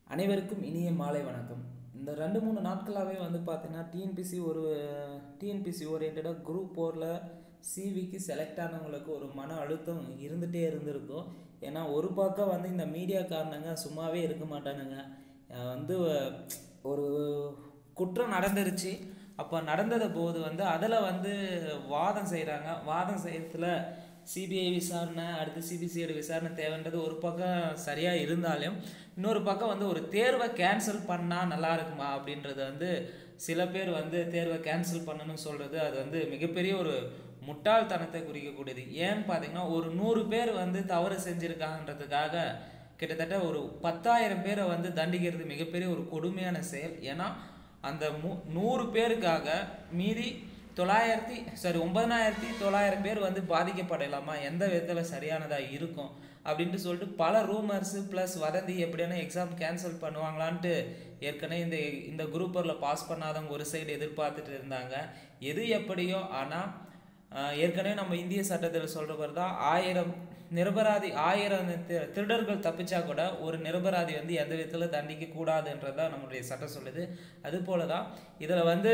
அனைவருக்கும் இனிய மாலை வணக்கம் இந்த ரெண்டு மூணு நாட்களாகவே வந்து பார்த்தீங்கன்னா டிஎன்பிசி ஒரு டிஎன்பிசி ஓரியன்டாக குரூப் ஃபோரில் சிவிக்கு செலக்ட் ஆனவங்களுக்கு ஒரு மன அழுத்தம் இருந்துகிட்டே இருந்திருக்கும் ஏன்னா ஒரு பக்கம் வந்து இந்த மீடியா காரணங்க சும்மாவே இருக்க மாட்டானுங்க அஹ் வந்து ஒரு குற்றம் நடந்துருச்சு அப்போ நடந்தத போது வந்து அதில் வந்து வாதம் செய்கிறாங்க வாதம் செய்யறதுல சிபிஐ விசாரணை அடுத்து சிபிசிஐடி விசாரணை தேவைன்றது ஒரு பக்கம் சரியாக இருந்தாலும் இன்னொரு பக்கம் வந்து ஒரு தேர்வை கேன்சல் பண்ணால் நல்லா இருக்குமா அப்படின்றது வந்து சில பேர் வந்து தேர்வை கேன்சல் பண்ணணும்னு சொல்கிறது அது வந்து மிகப்பெரிய ஒரு முட்டாள்தனத்தை குறிக்கக்கூடியது ஏன்னு பார்த்தீங்கன்னா ஒரு நூறு பேர் வந்து தவறு செஞ்சுருக்காங்கன்றதுக்காக கிட்டத்தட்ட ஒரு பத்தாயிரம் பேரை வந்து தண்டிக்கிறது மிகப்பெரிய ஒரு கொடுமையான செயல் ஏன்னா அந்த மு நூறு பேருக்காக மீதி தொள்ளாயிரத்தி சாரி ஒன்பதனாயிரத்தி தொள்ளாயிரம் பேர் வந்து பாதிக்கப்படலாமா எந்த விதத்தில் சரியானதாக இருக்கும் அப்படின்ட்டு சொல்லிட்டு பல ரூமர்ஸு ப்ளஸ் வதந்தி எப்படியான எக்ஸாம் கேன்சல் பண்ணுவாங்களான்ட்டு ஏற்கனவே இந்த இந்த குரூப்பரில் பாஸ் பண்ணாதவங்க ஒரு சைடு எதிர்பார்த்துட்டு இருந்தாங்க எது எப்படியோ ஆனால் ஏற்கனவே நம்ம இந்திய சட்டத்தில் சொல்கிறவர் தான் ஆயிரம் நிரபராதி ஆயிரம் தி- திருடர்கள் தப்பிச்சா கூட ஒரு நிரபராதி வந்து எந்த விதத்தில் தண்டிக்க கூடாதுன்றது தான் நம்மளுடைய சட்டம் சொல்லுது அது போல தான் இதில் வந்து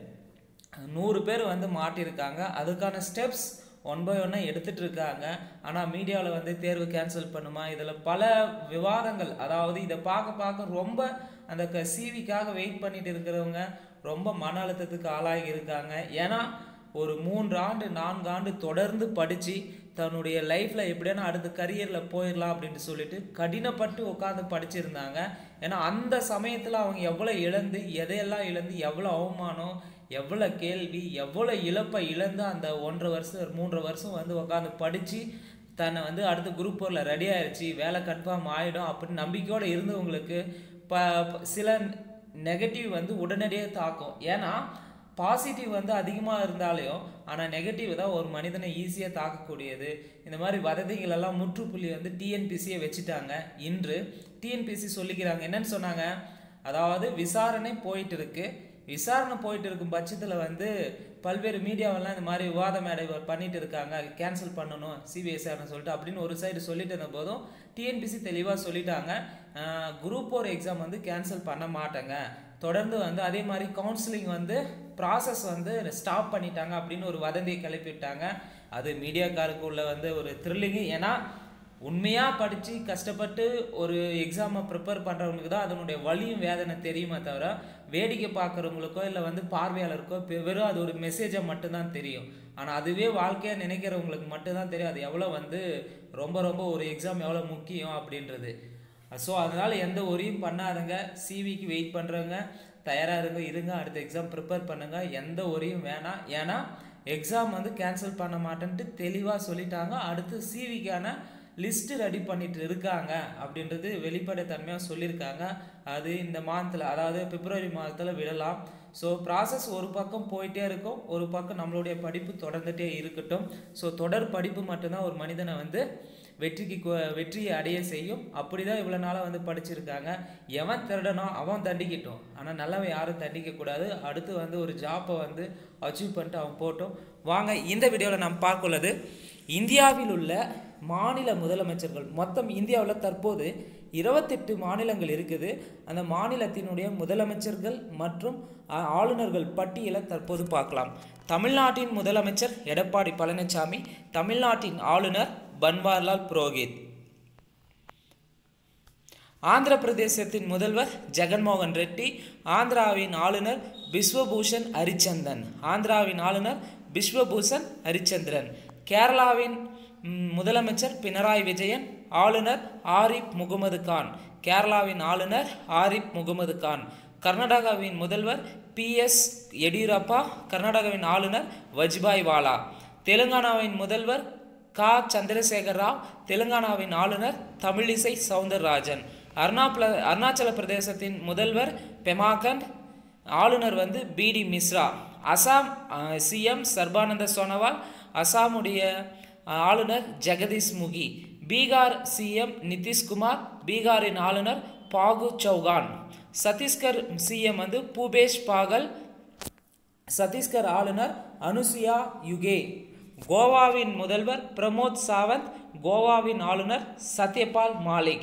நூறு பேர் வந்து மாட்டியிருக்காங்க அதுக்கான ஸ்டெப்ஸ் ஒன் பை ஒன்னாக எடுத்துட்டு இருக்காங்க ஆனால் மீடியாவில் வந்து தேர்வு கேன்சல் பண்ணுமா இதில் பல விவாதங்கள் அதாவது இதை பார்க்க பார்க்க ரொம்ப அந்த க சிவிக்காக வெயிட் பண்ணிட்டு இருக்கிறவங்க ரொம்ப மன அழுத்தத்துக்கு ஆளாகி இருக்காங்க ஏன்னா ஒரு மூன்று ஆண்டு நான்கு ஆண்டு தொடர்ந்து படித்து தன்னுடைய லைஃப்பில் எப்படியான அடுத்த கரியரில் போயிடலாம் அப்படின்ட்டு சொல்லிட்டு கடினப்பட்டு உட்காந்து படிச்சிருந்தாங்க ஏன்னா அந்த சமயத்தில் அவங்க எவ்வளோ இழந்து எதையெல்லாம் இழந்து எவ்வளோ அவமானம் எவ்வளோ கேள்வி எவ்வளோ இழப்பை இழந்து அந்த ஒன்றரை வருஷம் மூன்றரை வருஷம் வந்து உட்காந்து படித்து தன்னை வந்து அடுத்த குரூப் ஃபோரில் ரெடி ஆயிடுச்சு வேலை கன்ஃபார்ம் ஆகிடும் அப்படின்னு நம்பிக்கையோடு இருந்தவங்களுக்கு ப ப- சில நெகட்டிவ் வந்து உடனடியாக தாக்கும் ஏன்னா பாசிட்டிவ் வந்து அதிகமாக இருந்தாலையும் ஆனால் நெகட்டிவ் தான் ஒரு மனிதனை ஈஸியாக தாக்கக்கூடியது இந்த மாதிரி வதந்திகள் எல்லாம் முற்றுப்புள்ளி வந்து டிஎன்பிசியை வச்சுட்டாங்க இன்று டிஎன்பிசி சொல்லிக்கிறாங்க என்னன்னு சொன்னாங்க அதாவது விசாரணை போயிட்டு இருக்கு விசாரணை போயிட்டு இருக்கும் பட்சத்தில் வந்து பல்வேறு மீடியாவெல்லாம் இந்த மாதிரி விவாத மேடை பண்ணிட்டு இருக்காங்க கேன்சல் பண்ணணும் சிபிஎஸ்ஆர்னு சொல்லிட்டு அப்படின்னு ஒரு சைடு சொல்லிட்டு இருந்த போதும் டிஎன்பிசி தெளிவாக சொல்லிட்டாங்க குரூப் ஃபோர் எக்ஸாம் வந்து கேன்சல் பண்ண மாட்டாங்க தொடர்ந்து வந்து அதே மாதிரி கவுன்சிலிங் வந்து ப்ராசஸ் வந்து ஸ்டாப் பண்ணிட்டாங்க அப்படின்னு ஒரு வதந்தியை கிளப்பிவிட்டாங்க அது மீடியாக்காருக்கு உள்ள வந்து ஒரு த்ரில்லிங்கு ஏன்னா உண்மையாக படித்து கஷ்டப்பட்டு ஒரு எக்ஸாமை ப்ரிப்பேர் பண்ணுறவங்களுக்கு தான் அதனுடைய வலியும் வேதனை தெரியுமே தவிர வேடிக்கை பார்க்குறவங்களுக்கோ இல்லை வந்து பார்வையாளருக்கோ பெ- வெறும் அது ஒரு மெசேஜாக மட்டும்தான் தெரியும் ஆனால் அதுவே வாழ்க்கையாக நினைக்கிறவங்களுக்கு மட்டும்தான் தெரியும் அது எவ்வளோ வந்து ரொம்ப ரொம்ப ஒரு எக்ஸாம் எவ்வளோ முக்கியம் அப்படின்றது ஸோ அதனால் எந்த ஒரியும் பண்ணாதுங்க சிவிக்கு வெயிட் பண்ணுறவங்க தயாராக இருங்க இருங்க அடுத்த எக்ஸாம் ப்ரிப்பேர் பண்ணுங்க எந்த ஒரியும் வேணாம் ஏன்னா எக்ஸாம் வந்து கேன்சல் பண்ண மாட்டேன்ட்டு தெளிவாக சொல்லிட்டாங்க அடுத்து சிவிக்கான லிஸ்ட்டு ரெடி பண்ணிட்டு இருக்காங்க அப்படின்றது வெளிப்படைத்தன்மையாக சொல்லியிருக்காங்க அது இந்த மாதத்தில் அதாவது பிப்ரவரி மாதத்தில் விடலாம் ஸோ ப்ராசஸ் ஒரு பக்கம் போயிட்டே இருக்கும் ஒரு பக்கம் நம்மளுடைய படிப்பு தொடர்ந்துட்டே இருக்கட்டும் ஸோ தொடர் படிப்பு மட்டும்தான் ஒரு மனிதனை வந்து வெற்றிக்கு கு- வெற்றியை அடைய செய்யும் அப்படி தான் இவ்வளோ நாளாக வந்து படிச்சிருக்காங்க எவன் திருடனோ அவன் தண்டிக்கட்டும் ஆனால் நல்லவன் யாரும் தண்டிக்கக்கூடாது அடுத்து வந்து ஒரு ஜாப்பை வந்து அச்சீவ் பண்ணிட்டு அவன் போட்டோம் வாங்க இந்த வீடியோவில் நாம் பார்க்குள்ளது இந்தியாவில் உள்ள மாநில முதலமைச்சர்கள் மொத்தம் இந்தியாவில் தற்போது இருபத்தெட்டு மாநிலங்கள் இருக்குது அந்த மாநிலத்தினுடைய முதலமைச்சர்கள் மற்றும் ஆ- ஆளுநர்கள் பட்டியலை தற்போது பார்க்கலாம் தமிழ்நாட்டின் முதலமைச்சர் எடப்பாடி பழனிசாமி தமிழ்நாட்டின் ஆளுநர் பன்வாரிலால் புரோஹித் ஆந்திர பிரதேசத்தின் முதல்வர் ஜெகன்மோகன் ரெட்டி ஆந்திராவின் ஆளுநர் பிஸ்வபூஷன் ஹரிச்சந்தன் ஆந்திராவின் ஆளுநர் பிஸ்வபூஷன் ஹரிச்சந்திரன் கேரளாவின் ம், முதலமைச்சர் பினராயி விஜயன் ஆளுநர் ஆரிப் முகமது கான் கேரளாவின் ஆளுநர் ஆரிப் முகமது கான் கர்நாடகாவின் முதல்வர் பி எஸ் எடியூரப்பா கர்நாடகாவின் ஆளுநர் வஜ்பாய் வாலா தெலுங்கானாவின் முதல்வர் கா சந்திரசேகர் ராவ் தெலுங்கானாவின் ஆளுநர் தமிழிசை சவுந்தரராஜன் அருணாப்ல அருணாச்சல பிரதேசத்தின் முதல்வர் பெமாகண்ட் ஆளுநர் வந்து பிடி மிஸ்ரா அசாம் சிஎம் சர்பானந்த சோனோவால் அசாமுடைய அஹ், ஆளுநர் ஜெகதீஷ் முகி பீகார் சிஎம் நிதிஷ்குமார் பீகாரின் ஆளுநர் பாகு சௌகான் சத்தீஸ்கர் சிஎம் வந்து பூபேஷ் பாகல் சத்தீஸ்கர் ஆளுநர் அனுசுயா யுகே கோவாவின் முதல்வர் பிரமோத் சாவந்த் கோவாவின் ஆளுநர் சத்யபால் மாலிக்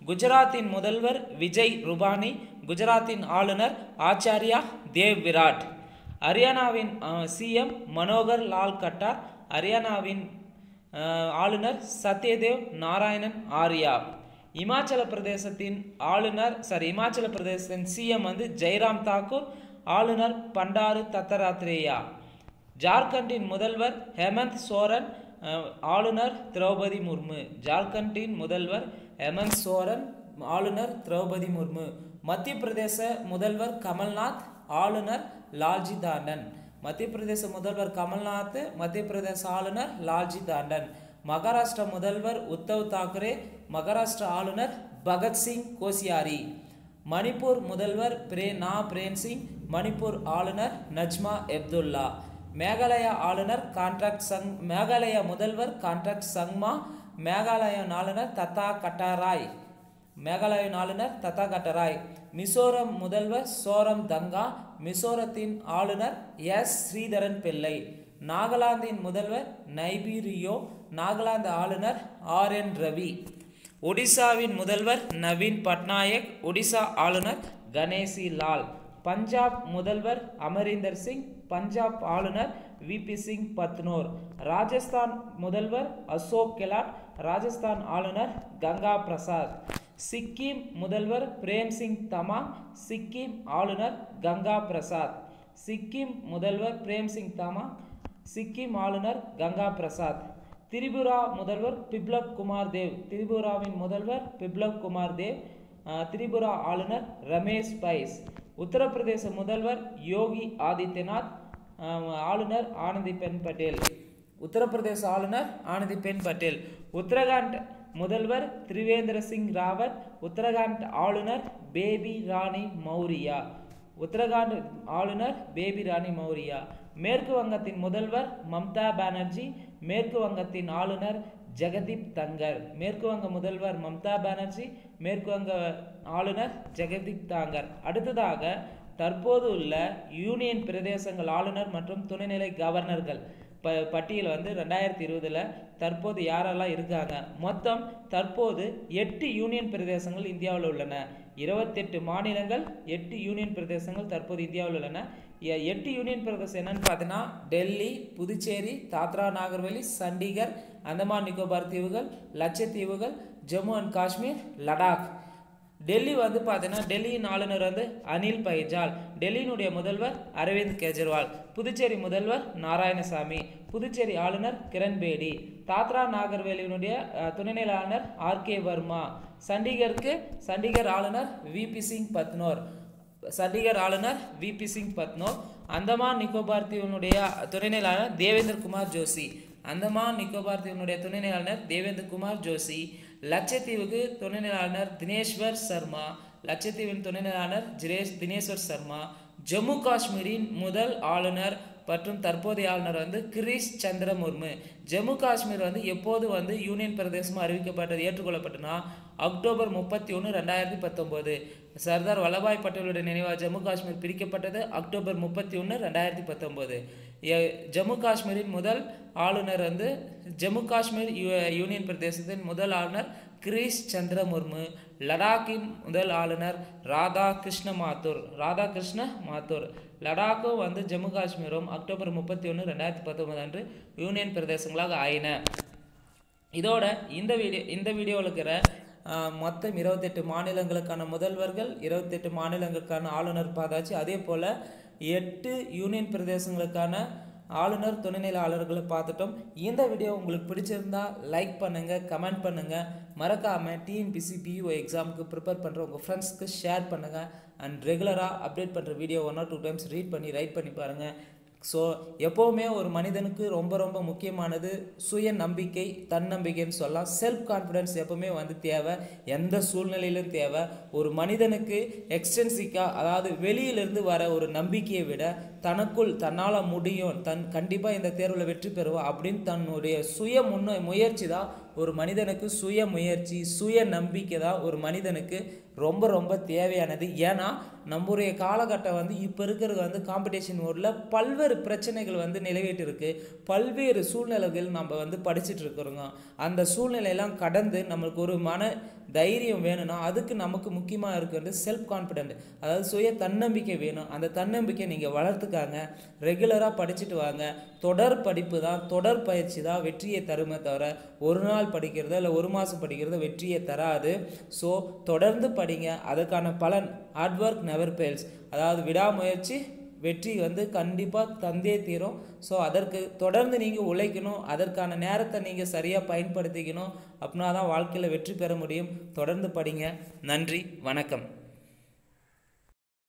குஜராத்தின் முதல்வர் விஜய் ருபானி குஜராத்தின் ஆளுநர் ஆச்சாரியா தேவ் விராட் ஹரியானாவின் சிஎம் மனோகர் லால் கட்டார் ஹரியானாவின் அஹ், ஆளுநர் சத்யதேவ் நாராயணன் ஆர்யா இமாச்சல பிரதேசத்தின் ஆளுநர் சாரி இமாச்சல பிரதேசத்தின் சிஎம் வந்து ஜெய்ராம் தாக்கூர் ஆளுநர் பண்டாரு தத்தராத்ரேயா ஜார்க்கண்டின் முதல்வர் ஹேமந்த் சோரன் அஹ், ஆளுநர் திரௌபதி முர்மு ஜார்க்கண்டின் முதல்வர் ஹேமந்த் சோரன் ஆளுநர் திரௌபதி முர்மு மத்திய பிரதேச முதல்வர் கமல்நாத் ஆளுநர் லால்ஜி தாண்டன் மத்திய பிரதேச முதல்வர் கமல்நாத் மத்திய பிரதேச ஆளுநர் லால்ஜி தாண்டன் மகாராஷ்டிரா முதல்வர் உத்தவ் தாக்கரே மகாராஷ்டிரா ஆளுநர் பகத்சிங் கோசியாரி மணிப்பூர் முதல்வர் பிரே நா பிரேம் சிங் மணிப்பூர் ஆளுநர் நஜ்மா எப்துல்லா மேகாலயா ஆளுநர் கான்ட்ராக்ட் சங் மேகாலயா முதல்வர் கான்ட்ராக்ட் சங்மா மேகாலய ஆளுநர் தத்தா கட்டாராய் மேகாலய ஆளுநர் தத்தா கட்டராய் மிசோரம் முதல்வர் சோரம் தங்கா மிசோரத்தின் ஆளுநர் எஸ் ஸ்ரீதரன் பிள்ளை நாகாலாந்தின் முதல்வர் நைபீரியோ நாகாலாந்து ஆளுநர் ஆர் என் ரவி ஒடிசாவின் முதல்வர் நவீன் பட்நாயக் ஒடிசா ஆளுநர் கணேசி லால் பஞ்சாப் முதல்வர் அமரீந்தர் சிங் பஞ்சாப் ஆளுநர் விபி சிங் பத்னோர் ராஜஸ்தான் முதல்வர் அசோக் கெலாட் ராஜஸ்தான் ஆளுநர் கங்கா பிரசாத் சிக்கிம் முதல்வர் பிரேம் சிங் தமாங் சிக்கிம் ஆளுநர் கங்கா பிரசாத் சிக்கிம் முதல்வர் பிரேம் சிங் தமாங் சிக்கிம் ஆளுநர் கங்கா பிரசாத் திரிபுரா முதல்வர் பிப்ளப் குமார் தேவ் திரிபுராவின் முதல்வர் பிப்ளப் குமார் தேவ் அஹ், திரிபுரா ஆளுநர் ரமேஷ் பைஸ் உத்தரப்பிரதேச முதல்வர் யோகி ஆதித்யநாத் அஹ், ஆளுநர் ஆனந்திபென் பட்டேல் உத்தரப்பிரதேச ஆளுநர் ஆனந்திபென் பட்டேல் உத்தரகாண்ட் முதல்வர் திரிவேந்திர சிங் ராவத் உத்தரகாண்ட் ஆளுநர் பேபி ராணி மௌரியா உத்தரகாண்ட் ஆளுநர் பேபி ராணி மௌரியா மேற்கு வங்கத்தின் முதல்வர் மம்தா பானர்ஜி மேற்கு வங்கத்தின் ஆளுநர் ஜெகதீப் தங்கர் மேற்கு வங்க முதல்வர் மம்தா பானர்ஜி மேற்கு வங்க ஆளுநர் ஜெகதீப் தாங்கர் அடுத்ததாக தற்போது உள்ள யூனியன் பிரதேசங்கள் ஆளுநர் மற்றும் துணைநிலை கவர்னர்கள் ப பட்டியல் வந்து ரெண்டாயிரத்தி இருபதுல தற்போது யாரெல்லாம் இருக்காங்க மொத்தம் தற்போது எட்டு யூனியன் பிரதேசங்கள் இந்தியாவில் உள்ளன இருபத்தெட்டு மாநிலங்கள் எட்டு யூனியன் பிரதேசங்கள் தற்போது இந்தியாவில் உள்ளன எ- எட்டு யூனியன் பிரதேசம் என்னன்னு பார்த்தீங்கன்னா டெல்லி புதுச்சேரி தாத்ரா நாகர்வேலி சண்டிகர் அந்தமான் நிக்கோபார் தீவுகள் லட்சத்தீவுகள் ஜம்மு அண்ட் காஷ்மீர் லடாக் டெல்லி வந்து பார்த்தீங்கன்னா டெல்லியின் ஆளுநர் வந்து அனில் பைஜால் டெல்லியினுடைய முதல்வர் அரவிந்த் கெஜ்ரிவால் புதுச்சேரி முதல்வர் நாராயணசாமி புதுச்சேரி ஆளுநர் கிரண் பேடி தாத்ரா நாகர்வேலியினுடைய அஹ், துணைநிலை ஆளுநர் ஆர் கே வர்மா சண்டிகருக்கு சண்டிகர் ஆளுநர் விபி சிங் பத்னோர் சண்டிகர் ஆளுநர் விபி சிங் பத்னோர் அந்தமான் நிக்கோபார் தீவினுடைய துணைநிலை ஆளுநர் தேவேந்திர குமார் ஜோஷி அந்தமான் நிக்கோபார் தீவினுடைய துணைநிலை ஆளுநர் தேவேந்திர குமார் ஜோஷி லட்சத்தீவுக்கு துணைநிலை ஆளுநர் தினேஷ்வர் சர்மா லட்சத்தீவின் துணைநிலை ஆளுநர் ஜிரேஷ் தினேஸ்வர் சர்மா ஜம்மு காஷ்மீரின் முதல் ஆளுநர் மற்றும் தற்போதைய ஆளுநர் வந்து கிரீஷ் சந்திர முர்மு ஜம்மு காஷ்மீர் வந்து எப்போது வந்து யூனியன் பிரதேசமாக அறிவிக்கப்பட்டது ஏற்றுக்கொள்ளப்பட்டனா அக்டோபர் முப்பத்தி ஒன்று ரெண்டாயிரத்தி பத்தொம்போது சர்தார் வல்லபாய் பட்டேலுடைய நினைவாக ஜம்மு காஷ்மீர் பிரிக்கப்பட்டது அக்டோபர் முப்பத்தி ஒன்று ரெண்டாயிரத்தி பத்தொம்போது ஜம்மு காஷ்மீரின் முதல் ஆளுநர் வந்து ஜம்மு காஷ்மீர் யூ- யூனியன் பிரதேசத்தின் முதல் ஆளுநர் கிரீஷ் சந்திர முர்மு லடாக்கின் முதல் ஆளுநர் ராதா கிருஷ்ண மாத்தூர் ராதா கிருஷ்ண மாத்தூர் லடாக்கும் வந்து ஜம்மு காஷ்மீரும் அக்டோபர் முப்பத்தி ஒன்று ரெண்டாயிரத்தி பத்தொன்பது அன்று யூனியன் பிரதேசங்களாக ஆயின இதோட இந்த வீடியோ இந்த வீடியோவில் இருக்கிற ஆஹ், மொத்தம் இருபத்தெட்டு மாநிலங்களுக்கான முதல்வர்கள் இருபத்தெட்டு மாநிலங்களுக்கான ஆளுநர் பார்த்தாச்சு அதே போல் எட்டு யூனியன் பிரதேசங்களுக்கான ஆளுநர் துணைநிலை ஆளுநர்களை பார்த்துட்டோம் இந்த வீடியோ உங்களுக்கு பிடிச்சிருந்தா லைக் பண்ணுங்கள் கமெண்ட் பண்ணுங்கள் மறக்காமல் டிஎன்பிசி பியூ எக்ஸாமுக்கு ப்ரிப்பேர் பண்ணுற உங்கள் ஃப்ரெண்ட்ஸ்க்கு ஷேர் பண்ணுங்கள் அண்ட் ரெகுலராக அப்டேட் பண்ணுற video one or two times read பண்ணி ரைட் பண்ணி பாருங்கள் ஸோ எப்போவுமே ஒரு மனிதனுக்கு ரொம்ப ரொம்ப முக்கியமானது சுய நம்பிக்கை தன்னம்பிக்கைன்னு சொல்லலாம் செல்ஃப் கான்ஃபிடன்ஸ் எப்பவுமே வந்து தேவை எந்த சூழ்நிலையிலும் தேவை ஒரு மனிதனுக்கு எக்ஸ்டென்சிக்காக அதாவது வெளியிலிருந்து வர ஒரு நம்பிக்கையை விட தனக்குள் தன்னால் முடியும் தன் கண்டிப்பாக இந்த தேர்வில் வெற்றி பெறுவான் அப்படின்னு தன்னுடைய சுய முன்ன முயற்சி தான் ஒரு மனிதனுக்கு சுய முயற்சி சுய நம்பிக்கை தான் ஒரு மனிதனுக்கு ரொம்ப ரொம்ப தேவையானது ஏன்னா நம்முடைய காலகட்டம் வந்து இப்போ இருக்கிறது வந்து காம்படிஷன் மோடில் பல்வேறு பிரச்சனைகள் வந்து நிலவிட்டு இருக்கு பல்வேறு சூழ்நிலைகள் நம்ம வந்து படிச்சுட்டு இருக்கிறோங்க அந்த சூழ்நிலையெல்லாம் கடந்து நம்மளுக்கு ஒரு மன தைரியம் வேணும்னா அதுக்கு நமக்கு முக்கியமாக இருக்கிறது செல்ஃப் கான்ஃபிடென்ட் அதாவது சுய தன்னம்பிக்கை வேணும் அந்த தன்னம்பிக்கை நீங்கள் வளர்த்துக்காங்க ரெகுலராக படிச்சுட்டு வாங்க தொடர் படிப்பு தான் தொடர் பயிற்சி தான் வெற்றியை தருமே தவிர ஒரு நாள் படிக்கிறதோ இல்லை ஒரு மாதம் படிக்கிறதோ வெற்றியை தராது ஸோ தொடர்ந்து படிங்க அதுக்கான பலன் ஹார்ட் ஒர்க் நெவர் ஃபெயில்ஸ் அதாவது விடாமுயற்சி வெற்றி வந்து கண்டிப்பாக தந்தே தீரும் ஸோ அதற்கு தொடர்ந்து நீங்கள் உழைக்கணும் அதற்கான நேரத்தை நீங்கள் சரியாக பயன்படுத்திக்கணும் அப்படின்னா தான் வாழ்க்கையில் வெற்றி பெற முடியும் தொடர்ந்து படிங்க நன்றி வணக்கம்